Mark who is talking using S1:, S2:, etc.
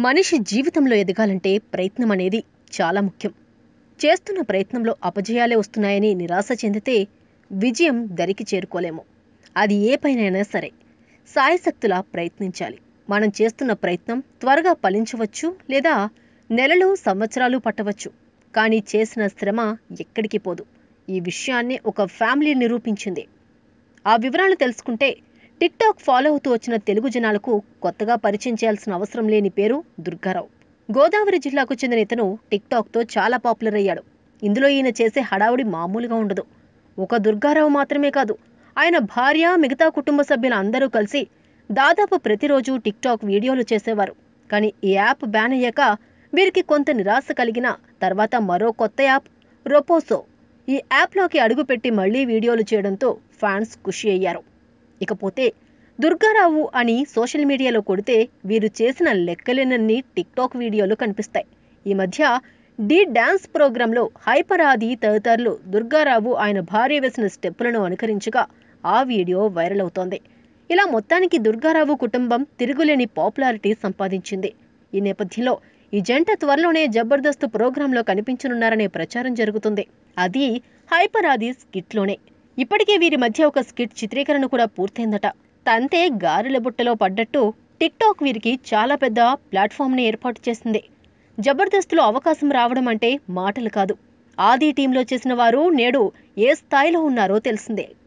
S1: మనిషి జీవితంలో ఎదగాలంటే ప్రయత్నం అనేది చాలా ముఖ్యం చేస్తున్న ప్రయత్నంలో అపజయాలే వస్తున్నాయని నిరాశ చెందితే విజయం దరికి చేరుకోలేము అది ఏ పైనైనా సరే సాయశక్తులా ప్రయత్నించాలి మనం చేస్తున్న ప్రయత్నం త్వరగా ఫలించవచ్చు లేదా నెలలు సంవత్సరాలు పట్టవచ్చు కానీ చేసిన శ్రమ ఎక్కడికి పోదు ఈ విషయాన్ని ఒక ఫ్యామిలీ నిరూపించింది ఆ వివరాలు తెలుసుకుంటే టిక్టాక్ ఫాలో అవుతూ వచ్చిన తెలుగు జనాలకు కొత్తగా పరిచయం చేయాల్సిన అవసరం లేని పేరు దుర్గారావు గోదావరి జిల్లాకు చెందిన ఇతను టిక్టాక్తో చాలా పాపులర్ అయ్యాడు ఇందులో ఈయన చేసే హడావుడి మామూలుగా ఉండదు ఒక దుర్గారావు మాత్రమే కాదు ఆయన భార్య మిగతా కుటుంబ సభ్యులు అందరూ కలిసి దాదాపు ప్రతిరోజు టిక్టాక్ వీడియోలు చేసేవారు కానీ ఈ యాప్ బ్యాన్ అయ్యాక వీరికి కొంత నిరాశ కలిగిన తర్వాత మరో కొత్త యాప్ రొపోసో ఈ యాప్లోకి అడుగుపెట్టి మళ్లీ వీడియోలు చేయడంతో ఫ్యాన్స్ ఖుషి అయ్యారు ఇకపోతే దుర్గారావు అని సోషల్ మీడియాలో కొడితే వీరు చేసిన లెక్కలేనన్ని టిక్టాక్ వీడియోలు కనిపిస్తాయి ఈ మధ్య డి డాన్స్ ప్రోగ్రాంలో హైపర్ ఆది తదితరులు దుర్గారావు ఆయన భార్య వేసిన స్టెప్పులను అనుకరించగా ఆ వీడియో వైరల్ అవుతోంది ఇలా మొత్తానికి దుర్గారావు కుటుంబం తిరుగులేని పాపులారిటీ సంపాదించింది ఈ నేపథ్యంలో ఈ జంట త్వరలోనే జబర్దస్త్ ప్రోగ్రాంలో కనిపించనున్నారనే ప్రచారం జరుగుతుంది అది హైపర్ ఆది స్కిట్లోనే ఇప్పటికే వీరి మధ్య ఒక స్కిట్ చిత్రీకరణ కూడా పూర్తయిందట తంతే గారెల బుట్టలో పడ్డట్టు టిక్టాక్ వీరికి చాలా పెద్ద ప్లాట్ఫామ్ని ఏర్పాటు చేసింది జబర్దస్త్లో అవకాశం రావడం అంటే మాటలు కాదు ఆది టీంలో చేసిన వారు నేడు ఏ స్థాయిలో ఉన్నారో తెలిసిందే